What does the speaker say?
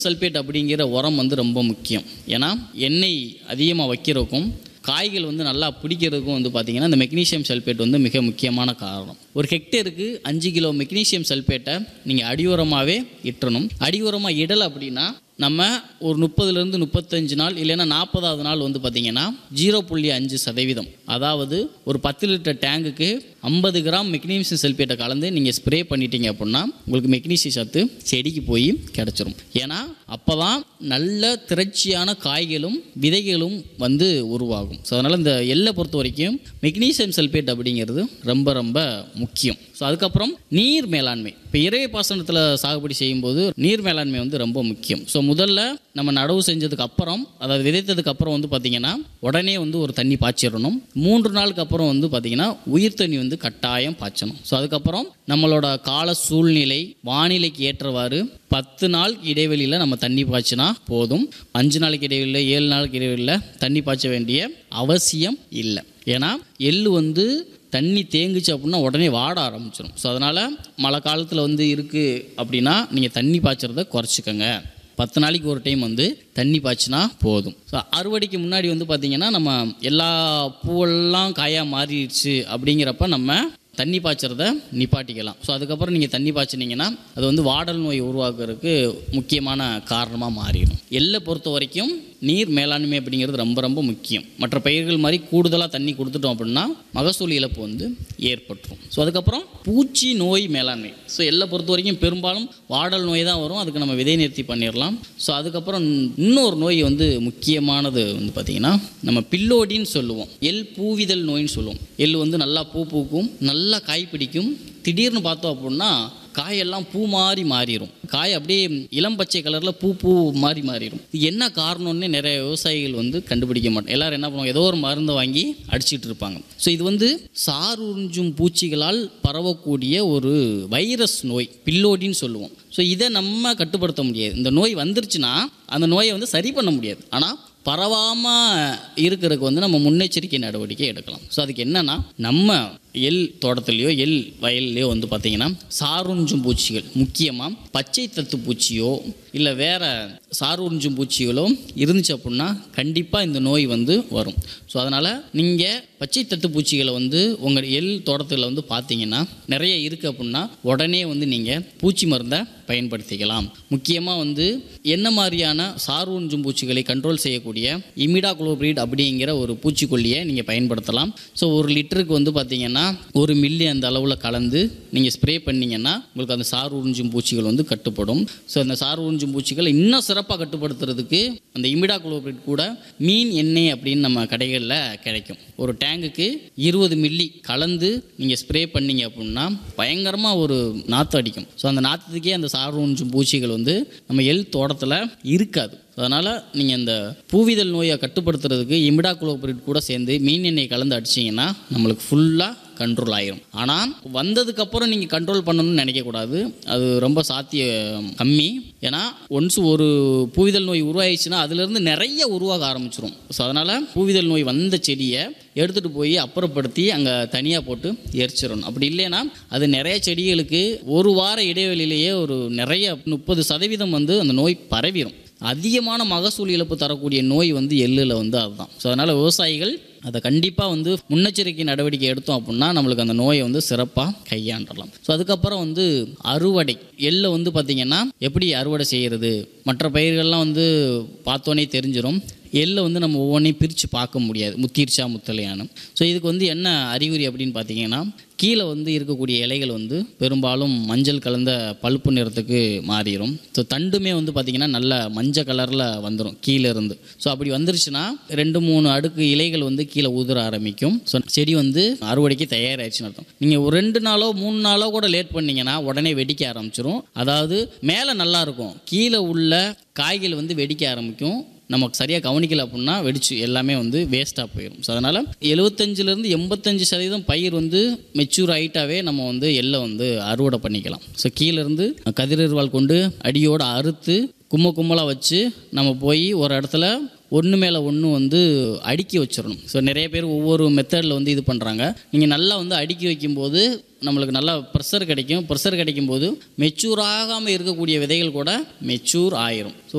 sulphate அப்படிங்கிற உரம் வந்து ரொம்ப முக்கியம் ஏன்னா எண்ணெய் அதிகமாக வைக்கிறதுக்கும் காய்கள் வந்து நல்லா பிடிக்கிறதுக்கும் வந்து பார்த்திங்கன்னா இந்த மெக்னீசியம் சல்பேட் வந்து மிக முக்கியமான காரணம் ஒரு ஹெக்டேருக்கு அஞ்சு கிலோ மெக்னீசியம் சல்பேட்டை நீங்கள் அடியுரமாகவே இட்டணும் அடியுரமாக இடலை அப்படின்னா நம்ம ஒரு முப்பதுலேருந்து முப்பத்தஞ்சு நாள் இல்லைன்னா நாற்பதாவது நாள் வந்து பார்த்திங்கன்னா ஜீரோ புள்ளி அஞ்சு சதவீதம் அதாவது ஒரு பத்து லிட்டர் டேங்குக்கு ஐம்பது கிராம் மெக்னீசியம் சல்பேட்டை கலந்து நீங்கள் ஸ்ப்ரே பண்ணிட்டீங்க அப்படின்னா உங்களுக்கு மெக்னீசியம் சத்து செடிக்கு போய் கிடச்சிரும் ஏன்னா அப்போ தான் நல்ல திரட்சியான காய்களும் விதைகளும் வந்து உருவாகும் ஸோ அதனால் இந்த எல்லை பொறுத்த வரைக்கும் மெக்னீசியம் சல்பேட் அப்படிங்கிறது ரொம்ப ரொம்ப முக்கியம் ஸோ அதுக்கப்புறம் நீர் மேலாண்மை இப்போ இறை பாசனத்தில் சாகுபடி செய்யும்போது நீர் மேலாண்மை வந்து ரொம்ப முக்கியம் ஸோ முதல்ல நம்ம நடவு செஞ்சதுக்கு அப்புறம் அதாவது விதைத்ததுக்கு அப்புறம் வந்து பார்த்திங்கன்னா உடனே வந்து ஒரு தண்ணி பாய்ச்சிடணும் மூன்று நாளுக்கு அப்புறம் வந்து பார்த்திங்கன்னா உயிர் தண்ணி வந்து கட்டாயம் பாய்ச்சணும் ஸோ அதுக்கப்புறம் நம்மளோட கால சூழ்நிலை வானிலைக்கு ஏற்றவாறு பத்து நாள் இடைவெளியில் நம்ம தண்ணி பாய்ச்சினா போதும் அஞ்சு நாளைக்கு இடைவெளியில் ஏழு நாளுக்கு இடைவெளியில் தண்ணி பாய்ச்ச வேண்டிய அவசியம் இல்லை ஏன்னா எள்ளு வந்து தண்ணி தேங்குச்சு அப்படின்னா உடனே வாட ஆரம்பிச்சிடும் ஸோ அதனால் மழை காலத்தில் வந்து இருக்குது அப்படின்னா நீங்கள் தண்ணி பாய்ச்சறத குறைச்சிக்கோங்க பத்து நாளைக்கு ஒரு டைம் வந்து தண்ணி பாய்ச்சினா போதும் ஸோ அறுவடைக்கு முன்னாடி வந்து பார்த்திங்கன்னா நம்ம எல்லா பூவெல்லாம் காயாக மாறிடுச்சு அப்படிங்கிறப்ப நம்ம தண்ணி பாய்ச்சறத நிப்பாட்டிக்கலாம் ஸோ அதுக்கப்புறம் நீங்கள் தண்ணி பாய்ச்சினீங்கன்னா அது வந்து வாடல் நோய் உருவாக்குறதுக்கு முக்கியமான காரணமாக மாறிடும் எல்லை பொறுத்த வரைக்கும் நீர் மேலாண்மை அப்படிங்கிறது ரொம்ப ரொம்ப முக்கியம் மற்ற பயிர்கள் மாதிரி கூடுதலாக தண்ணி கொடுத்துட்டோம் அப்படின்னா மகசூல் இழப்பு வந்து ஏற்பட்டுரும் ஸோ அதுக்கப்புறம் பூச்சி நோய் மேலாண்மை ஸோ எல்லை பொறுத்த வரைக்கும் பெரும்பாலும் வாடல் நோய் தான் வரும் அதுக்கு நம்ம விதை நிறுத்தி பண்ணிடலாம் ஸோ அதுக்கப்புறம் இன்னொரு நோய் வந்து முக்கியமானது வந்து பார்த்திங்கன்னா நம்ம பில்லோடின்னு சொல்லுவோம் எல் பூவிதழ் நோயின்னு சொல்லுவோம் எள் வந்து நல்லா பூ பூக்கும் நல்லா காய் பிடிக்கும் திடீர்னு பார்த்தோம் அப்படின்னா காயெல்லாம் பூ மாதிரி மாறிடும் காய் அப்படியே இளம் பச்சை கலரில் பூ பூ மாதிரி மாறிடும் இது என்ன காரணம்னு நிறைய விவசாயிகள் வந்து கண்டுபிடிக்க மாட்டோம் எல்லாரும் என்ன பண்ணுவாங்க ஏதோ ஒரு மருந்தை வாங்கி அடிச்சிட்டு இருப்பாங்க ஸோ இது வந்து சார் உறிஞ்சும் பூச்சிகளால் பரவக்கூடிய ஒரு வைரஸ் நோய் பில்லோடின்னு சொல்லுவோம் ஸோ இதை நம்ம கட்டுப்படுத்த முடியாது இந்த நோய் வந்துருச்சுன்னா அந்த நோயை வந்து சரி பண்ண முடியாது ஆனால் பரவாமல் இருக்கிறதுக்கு வந்து நம்ம முன்னெச்சரிக்கை நடவடிக்கை எடுக்கலாம் ஸோ அதுக்கு என்னென்னா நம்ம எள் தோட்டத்துலேயோ எள் வயல்லையோ வந்து பார்த்திங்கன்னா சாருஞ்சும் பூச்சிகள் முக்கியமாக பச்சை தத்து பூச்சியோ இல்லை வேறு சாருஞ்சும் பூச்சிகளோ இருந்துச்சு அப்படின்னா கண்டிப்பாக இந்த நோய் வந்து வரும் ஸோ அதனால் நீங்கள் பச்சை தத்து பூச்சிகளை வந்து உங்கள் எள் தோட்டத்தில் வந்து பார்த்தீங்கன்னா நிறைய இருக்குது அப்படின்னா உடனே வந்து நீங்கள் பூச்சி மருந்தை பயன்படுத்திக்கலாம் முக்கியமாக வந்து என்ன மாதிரியான சார் உறிஞ்சும் பூச்சிகளை கண்ட்ரோல் செய்யக்கூடிய இமிடா குளோபிரிட் அப்படிங்கிற ஒரு பூச்சிக்கொல்லியை நீங்கள் பயன்படுத்தலாம் ஸோ ஒரு லிட்டருக்கு வந்து பார்த்தீங்கன்னா ஒரு மில்லி அந்த அளவில் கலந்து நீங்கள் ஸ்ப்ரே பண்ணீங்கன்னா உங்களுக்கு அந்த சார் உறிஞ்சும் பூச்சிகள் வந்து கட்டுப்படும் ஸோ அந்த சார் உறிஞ்சும் பூச்சிகளை இன்னும் சிறப்பாக கட்டுப்படுத்துறதுக்கு அந்த இமிடா குளோபிரிட் கூட மீன் எண்ணெய் அப்படின்னு நம்ம கடைகளில் கிடைக்கும் ஒரு டேங்குக்கு இருபது மில்லி கலந்து நீங்கள் ஸ்ப்ரே பண்ணீங்க அப்படின்னா பயங்கரமாக ஒரு நாற்று அடிக்கும் ஸோ அந்த நாற்றுக்கே அந்த சார் உறிஞ்சும் பூச்சிகள் வந்து நம்ம எள் தோட்டத்தில் இருக்காது அதனால் நீங்கள் இந்த பூவிதழ் நோயை கட்டுப்படுத்துறதுக்கு இமிடா குளோபரிட் கூட சேர்ந்து மீன் எண்ணெய் கலந்து அடிச்சிங்கன்னா நம்மளுக்கு ஃபுல்லாக கண்ட்ரோல் ஆயிரும் ஆனால் வந்ததுக்கப்புறம் நீங்கள் கண்ட்ரோல் பண்ணணும்னு நினைக்கக்கூடாது அது ரொம்ப சாத்தியம் கம்மி ஏன்னா ஒன்ஸ் ஒரு பூவிதழ் நோய் உருவாயிடுச்சுன்னா அதுலேருந்து நிறைய உருவாக ஆரம்பிச்சிரும் ஸோ அதனால் பூவிதழ் நோய் வந்த செடியை எடுத்துகிட்டு போய் அப்புறப்படுத்தி அங்கே தனியாக போட்டு எரிச்சிடணும் அப்படி இல்லைன்னா அது நிறைய செடிகளுக்கு ஒரு வார இடைவெளியிலேயே ஒரு நிறைய முப்பது சதவீதம் வந்து அந்த நோய் பரவிடும் அதிகமான மகசூல் இழப்பு தரக்கூடிய நோய் வந்து எள்ளில் வந்து அதுதான் ஸோ அதனால் விவசாயிகள் அதை கண்டிப்பாக வந்து முன்னெச்சரிக்கை நடவடிக்கை எடுத்தோம் அப்படின்னா நம்மளுக்கு அந்த நோயை வந்து சிறப்பாக கையாண்டலாம் ஸோ அதுக்கப்புறம் வந்து அறுவடை எள்ளை வந்து பார்த்திங்கன்னா எப்படி அறுவடை செய்கிறது மற்ற பயிர்கள்லாம் வந்து பார்த்தோன்னே தெரிஞ்சிடும் எள்ளை வந்து நம்ம ஒவ்வொன்றையும் பிரித்து பார்க்க முடியாது முத்திருச்சா முத்தலையானு ஸோ இதுக்கு வந்து என்ன அறிகுறி அப்படின்னு பார்த்தீங்கன்னா கீழே வந்து இருக்கக்கூடிய இலைகள் வந்து பெரும்பாலும் மஞ்சள் கலந்த பழுப்பு நிறத்துக்கு மாறிடும் ஸோ தண்டுமே வந்து பார்த்திங்கன்னா நல்ல மஞ்சள் கலரில் வந்துடும் கீழே இருந்து ஸோ அப்படி வந்துருச்சுன்னா ரெண்டு மூணு அடுக்கு இலைகள் வந்து கீழே உதிர ஆரம்பிக்கும் ஸோ செடி வந்து அறுவடைக்கு தயாராகிடுச்சுன்னு அர்த்தம் நீங்கள் ஒரு ரெண்டு நாளோ மூணு நாளோ கூட லேட் பண்ணீங்கன்னா உடனே வெடிக்க ஆரம்பிச்சிரும் அதாவது மேலே நல்லா இருக்கும் கீழே உள்ள காய்கள் வந்து வெடிக்க ஆரம்பிக்கும் நமக்கு சரியாக கவனிக்கல அப்படின்னா வெடிச்சு எல்லாமே வந்து வேஸ்ட்டாக போயிடும் ஸோ அதனால் எழுபத்தஞ்சிலேருந்து எண்பத்தஞ்சு சதவீதம் பயிர் வந்து மெச்சூர் ஆகிட்டாவே நம்ம வந்து எள்ளை வந்து அறுவடை பண்ணிக்கலாம் ஸோ கீழேருந்து கதிரறிவால் கொண்டு அடியோடு அறுத்து கும்ம கும்மலாக வச்சு நம்ம போய் ஒரு இடத்துல ஒன்று மேலே ஒன்று வந்து அடுக்கி வச்சிடணும் ஸோ நிறைய பேர் ஒவ்வொரு மெத்தடில் வந்து இது பண்ணுறாங்க நீங்கள் நல்லா வந்து அடுக்கி வைக்கும்போது நம்மளுக்கு நல்லா ப்ரெஷர் கிடைக்கும் ப்ரெஷர் கிடைக்கும் போது மெச்சூர் ஆகாமல் இருக்கக்கூடிய விதைகள் கூட மெச்சூர் ஆயிரும் ஸோ